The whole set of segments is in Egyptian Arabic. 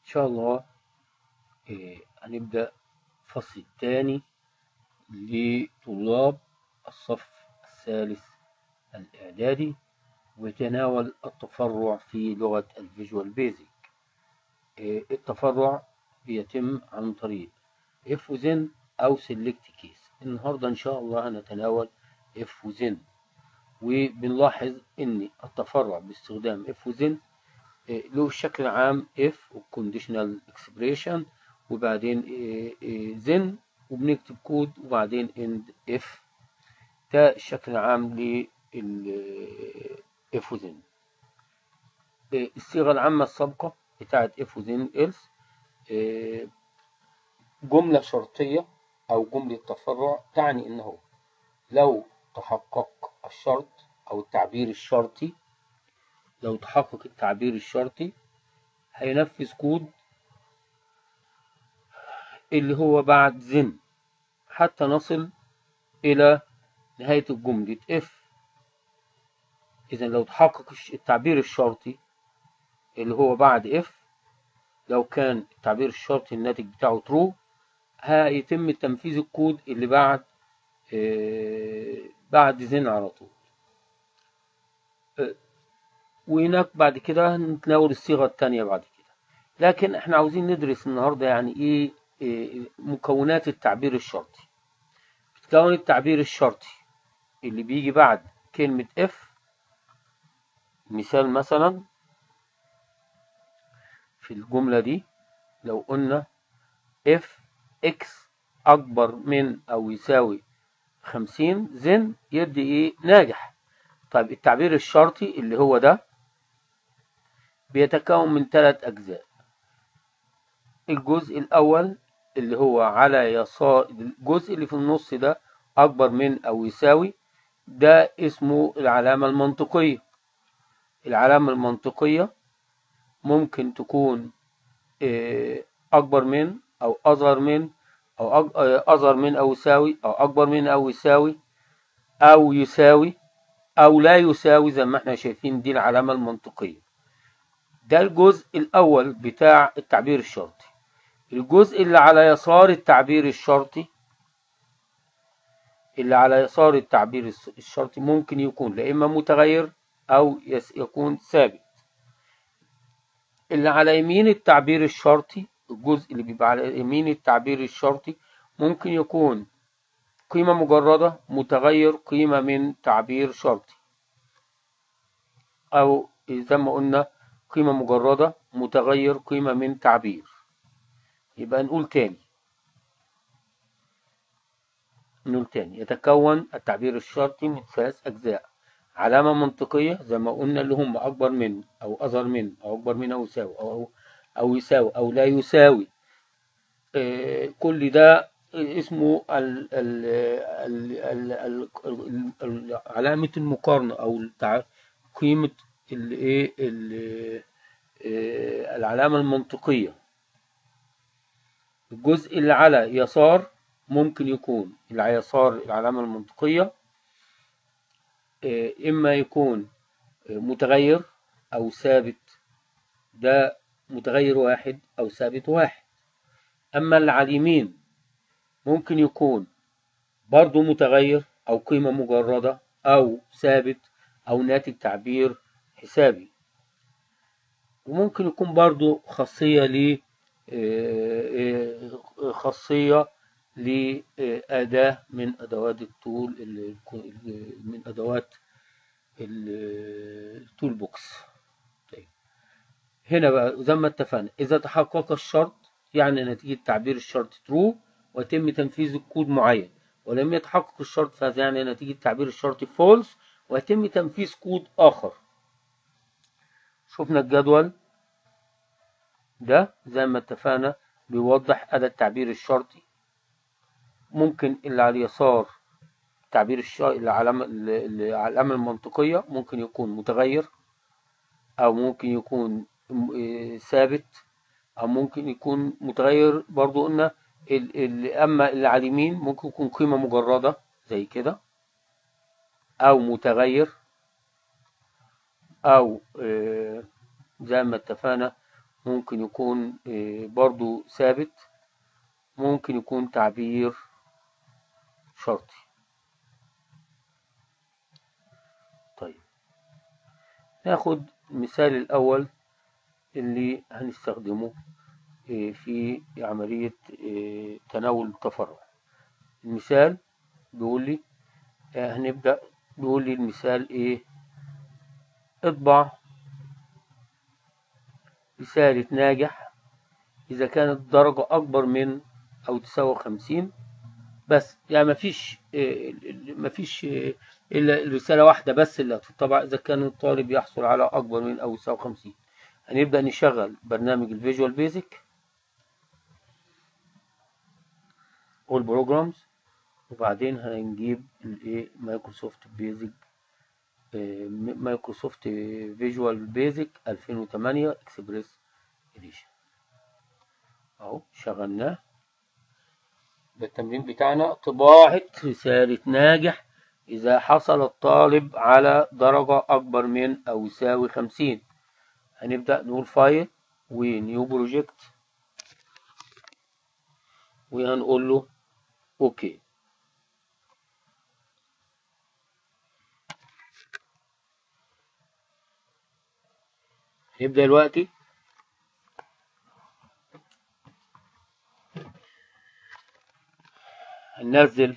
شاء الله إيه، هنبدأ الفصل الثاني لطلاب الصف الثالث الإعدادي ويتناول التفرع في لغة الفيجوال بيزك التفرع بيتم عن طريق اف وزن أو سيلكت كيس النهاردة إن شاء الله هنتناول اف وزن وبنلاحظ إن التفرع باستخدام اف وزن له الشكل العام اف وكونديشنال اكسبريشن وبعدين زن وبنكتب كود وبعدين اند اف ده الشكل العام لل اف وزن الصيغة العامة السابقة بتاعت اف وزن إلس جملة شرطية أو جملة تفرع تعني إنه لو تحقق الشرط أو التعبير الشرطي لو تحقق التعبير الشرطي هينفذ كود اللي هو بعد زن حتى نصل إلى نهاية الجملة اف إذا لو تحقق التعبير الشرطي اللي هو بعد اف لو كان التعبير الشرطي الناتج بتاعه true هيتم تنفيذ الكود اللي بعد آه بعد زن على طول آه وهناك بعد كده هنتناول الصيغة التانية بعد كده لكن احنا عاوزين ندرس النهاردة يعني ايه, إيه مكونات التعبير الشرطي بتكون التعبير الشرطي اللي بيجي بعد كلمة اف مثال مثلا في الجملة دي لو قلنا اف اكس اكبر من او يساوي خمسين زن يدي ايه ناجح طيب التعبير الشرطي اللي هو ده بيتكون من ثلاث أجزاء الجزء الأول اللي هو على يسار الجزء اللي في النص ده أكبر من أو يساوي ده اسمه العلامة المنطقية العلامة المنطقية ممكن تكون أكبر من أو أصغر من أو أصغر من أو يساوي أو أكبر من أو يساوي أو يساوي أو لا يساوي زي ما احنا شايفين دي العلامة المنطقية ده الجزء الأول بتاع التعبير الشرطي الجزء اللي على يسار التعبير الشرطي اللي على يسار التعبير الشرطي ممكن يكون لا إما متغير أو يكون ثابت اللي على يمين التعبير الشرطي الجزء اللي بيبقى على يمين التعبير الشرطي ممكن يكون قيمة مجردة متغير قيمة من تعبير شرطي أو زي ما قلنا قيمة مجردة متغير قيمة من تعبير يبقى نقول تاني نقول تاني يتكون التعبير الشرطي من ثلاث أجزاء علامة منطقية زي ما قلنا اللي هم أكبر من أو أصغر من أو أكبر من أو يساوي أو أو, أو يساوي أو لا يساوي آه كل ده اسمه ال ال ال ال ال علامة المقارنة أو قيمة الايه العلامة المنطقية الجزء اللي على يسار ممكن يكون اللي على يسار العلامة المنطقية إما يكون متغير أو ثابت ده متغير واحد أو ثابت واحد أما اللي على اليمين ممكن يكون برضو متغير أو قيمة مجردة أو ثابت أو ناتج تعبير حسابي وممكن يكون برضو خاصية ل خاصية لأداة من أدوات الطول من أدوات التول بوكس طيب. هنا بقى زي ما اتفقنا إذا تحقق الشرط يعني نتيجة تعبير الشرط true ويتم تنفيذ الكود معين ولم يتحقق الشرط فهذا يعني نتيجة تعبير الشرط false ويتم تنفيذ كود آخر شفنا الجدول ده زي ما اتفقنا بيوضح أداة التعبير الشرطي ممكن اللي على اليسار تعبير الشرطي العلامة العلامة المنطقية ممكن يكون متغير أو ممكن يكون ثابت أو ممكن يكون متغير برضو قلنا أما اللي على اليمين ممكن يكون قيمة مجردة زي كده أو متغير أو زي ما اتفقنا ممكن يكون آه، برضو ثابت ممكن يكون تعبير شرطي طيب ناخد المثال الأول اللي هنستخدمه آه، في عملية آه، تناول التفرع المثال بيقول لي آه، هنبدأ بيقول لي المثال ايه اطبع رسالة ناجح إذا كانت درجة أكبر من أو تساوي خمسين بس يعني مفيش آه، مفيش آه، إلا الرسالة واحدة بس اللي هتطبع إذا كان الطالب يحصل على أكبر من أو يساوي خمسين هنبدأ نشغل برنامج الفيجوال بيزك والبروجرامز وبعدين هنجيب الايه مايكروسوفت بيزك آه، مايكروسوفت فيجوال بيزك 2008 اكسبريس اديشن اهو شغلناه ده التمرين بتاعنا طباعة رسالة ناجح إذا حصل الطالب على درجة أكبر من أو يساوي خمسين هنبدأ نقول فايل ونيو بروجكت وهنقول له أوكي نبدأ دلوقتي هننزل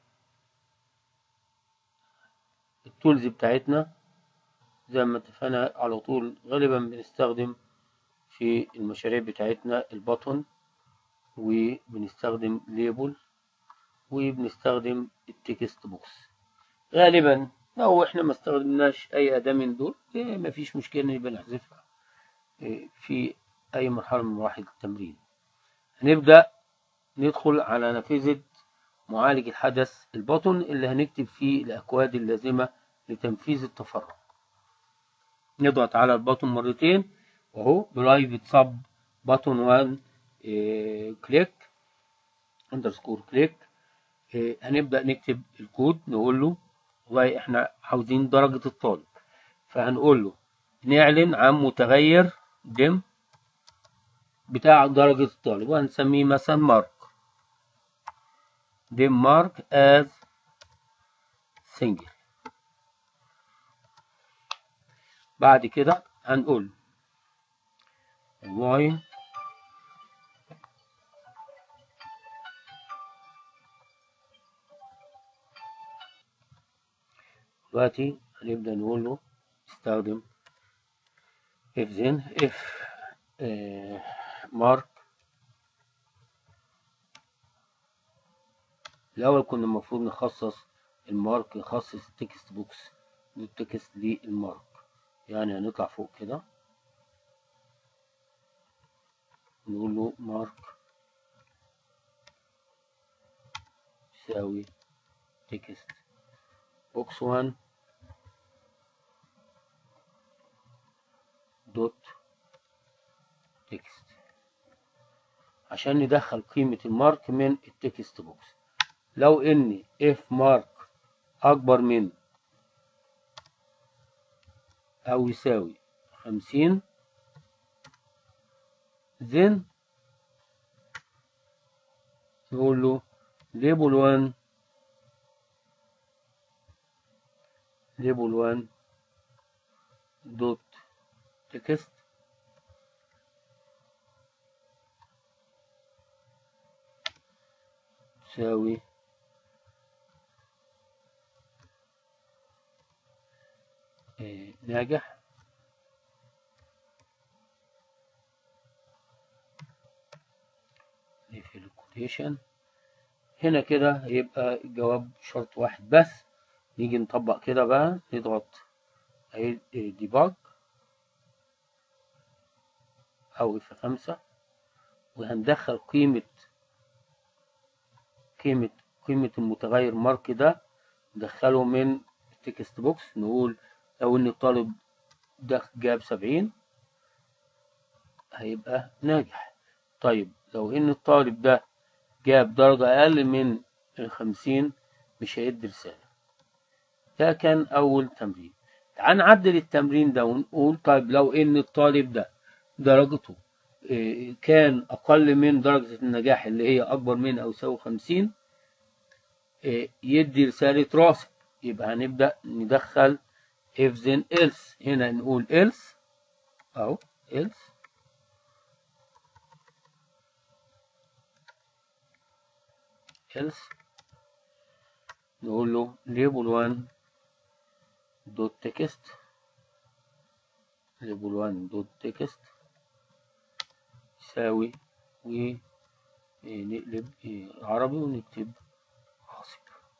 التولز بتاعتنا زي ما اتفقنا على طول غالبا بنستخدم في المشاريع بتاعتنا البطن وبنستخدم ليبل وبنستخدم التكست بوكس غالبا لو احنا ما استخدمناش اي اداة من دول إيه مفيش مشكلة نبقى نحذفها إيه في اي مرحلة من مراحل التمرين هنبدأ ندخل على نافذة معالج الحدث البطن اللي هنكتب فيه الأكواد اللازمة لتنفيذ التفرع نضغط على البطن مرتين وهو برايفت سب بطن 1 كليك اندرسكور كليك هنبدأ نكتب الكود نقول له والله احنا عاوزين درجة الطالب فهنقول له نعلن عن متغير دم بتاع درجة الطالب وهنسميه مثلا مارك دم مارك as single بعد كده هنقول والله دلوقتي هنبدأ نقول له استخدم if then if uh, mark الأول كنا المفروض نخصص المارك يخصص التكست بوكس والتكست للمارك يعني هنطلع فوق كده نقول له مارك يساوي تكست بوكس 1 دوت تكست عشان ندخل قيمة المارك من التكست بوكس لو ان اف مارك اكبر من او يساوي خمسين then نقول له label 1 label 1 دوت تكست تساوي آه، ناجح نقفل الكوتيشن هنا كده هيبقى الجواب شرط واحد بس نيجي نطبق كده بقى نضغط اهي ديباج او اف خمسة وهندخل قيمة قيمة قيمة المتغير مارك ده ندخله من التكست بوكس نقول لو ان الطالب ده جاب سبعين هيبقى ناجح طيب لو ان الطالب ده جاب درجة اقل من الخمسين مش هيدي رسالة ده كان اول تمرين تعال نعدل التمرين ده ونقول طيب لو ان الطالب ده درجته إيه، كان أقل من درجة النجاح اللي هي أكبر من أو يساوي 50 إيه، يدي رسالة راسب يبقى هنبدأ ندخل if then else هنا نقول else أهو else else نقول له label 1 دوت text label 1 دوت text يساوي ونقلب عربي ونكتب غاصب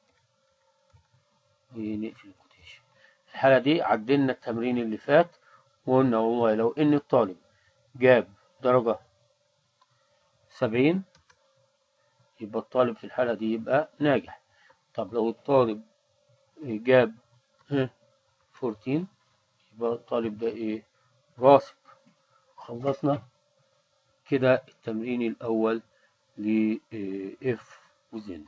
ونقفل الكوتيشن الحالة دي عدلنا التمرين اللي فات وقلنا والله لو إن الطالب جاب درجة سبعين يبقى الطالب في الحالة دي يبقى ناجح طب لو الطالب جاب فورتين يبقى الطالب ده إيه راسب خلصنا كده التمرين الأول ل اف وزن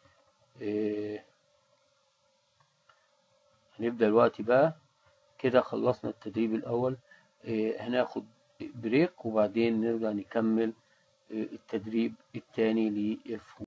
هنبدأ الوقت بقى كده خلصنا التدريب الأول إيه، هناخد بريك وبعدين نرجع نكمل إيه، التدريب التاني ل اف